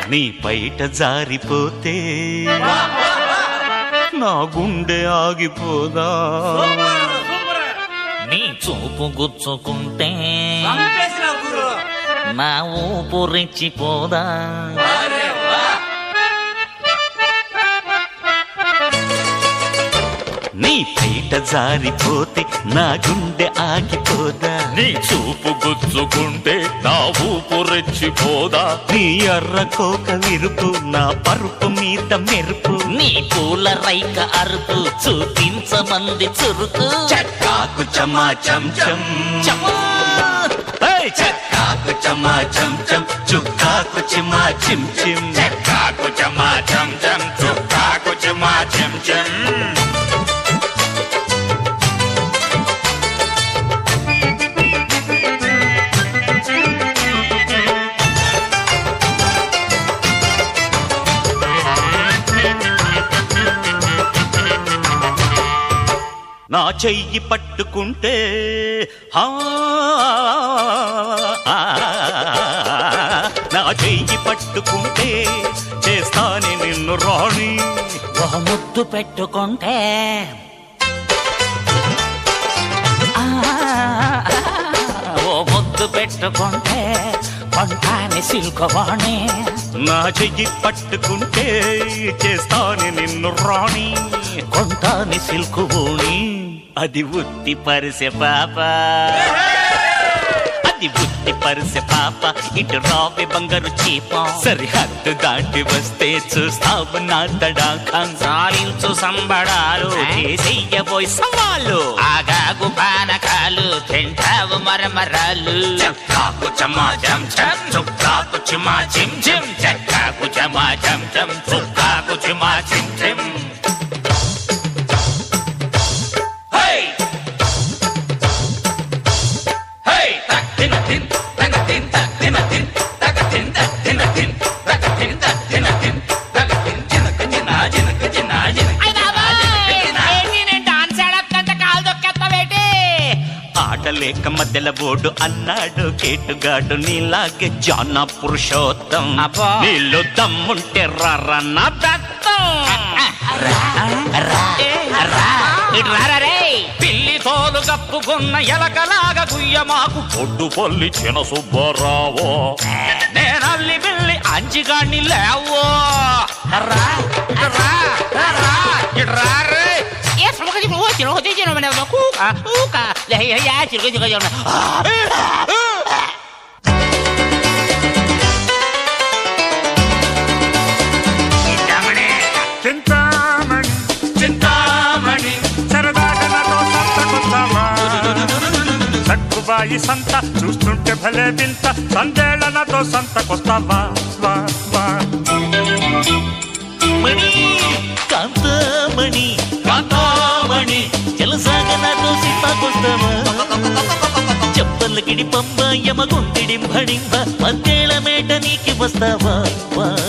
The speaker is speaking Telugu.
నీ బయట జారిపోతే నా గుండె ఆగిపోదా నీ చూపు గుచ్చుకుంటే చంపేసినావు గురు నా ఊపు రెచ్చిపోదా నీ బయట జారిపోతే నా గుండె ఆగిపోదా నీ చూపు గుచ్చుకుంటే నా ఊపు రెచ్చిపోదా నీ ఎర్ర కోక విరుపు నా పరుపు మీద మెరుపు నీ పూల రైక అరుపు చూపించమంది చురుకు చక్కాకు చమా చం చం చమా! ఏయ్, చక్కాకు చమా చం చం చుక్కాకు చిమా చిం చిం చెక్కాకు చమా చం చం చుక్కాకు చమా చం చం నా చెయ్యి పట్టుకుంటే హా, నా చెయ్యి పట్టుకుంటే చేస్తానే నిన్ను రాణి ఒక ముద్దు పెట్టుకుంటే ఆ, ఓ ముద్దు పెట్టుకుంటే కొంటాని సిల్కవాణి నా చెయ్యి పట్టుకుంటే చేస్తానే నిన్ను రాణి కొంటాని సిల్కువోణి అది ఉత్తి పరిసె పాప అది ఉత్తి పరిసె పాప ఇటు రావి బంగారు చీప సరిహద్దు దాటి వస్తే చూస్తావు నా తడాఖం సాలించు సంబడాలు చేసేయబోయ్ సవాలు ఆగాగు పానకాలు తింటావు మరమరాలు చక్కాకు చమా చం చం చుక్కాకు చిమా చిం చిం చక్కాకు చమా చం చం చుక్కాకు చిమా చిం చిం హై హై తక్ తిన తిన్ తగ తిన్ తక్ తిన తిన్ తగ తిన్ తక్ తిన తిన్ తగ తిన్ తక్ తిన తిన్ తగ తిన్ జినక జినా జినక జినా జినక ఆట లేక మధ్యల బోర్డు అన్నాడు కేటుగాడు నీలాగే జాన పురుషోత్తం అబ్బా. నీళ్ళు దమ్ముంటే రర్ర నా దత్తం పిల్లి తోలు కప్పుకున్న ఎలకలాగా గుయ్యమాకు పొడ్డు పల్లి చిన్న సుబ్బారావో నేనల్లి పిల్లి అంచిగాన్ని లేవో రా రా రా ఇట్రా రే ఏ సమకజి నువ్వు చిరు హోది చిరు మన కూక కూక లే యా చిరు చిరు చిరు చింతామణి చింతామణి సరదాగా నాతో సంతకొస్తావా సక్కుబాయి సంత చూస్తుంటే భలే వింత సందేళ నాతో సంతకొస్తావా వా వా మణి కాంతమణి కాంతమణి జలసాగ నాతో సీతాకొస్తావా చెప్పల గిడి పంబ యమగుండిడి భడింబ మధ్యేళ మేట నీకి వస్తావా వా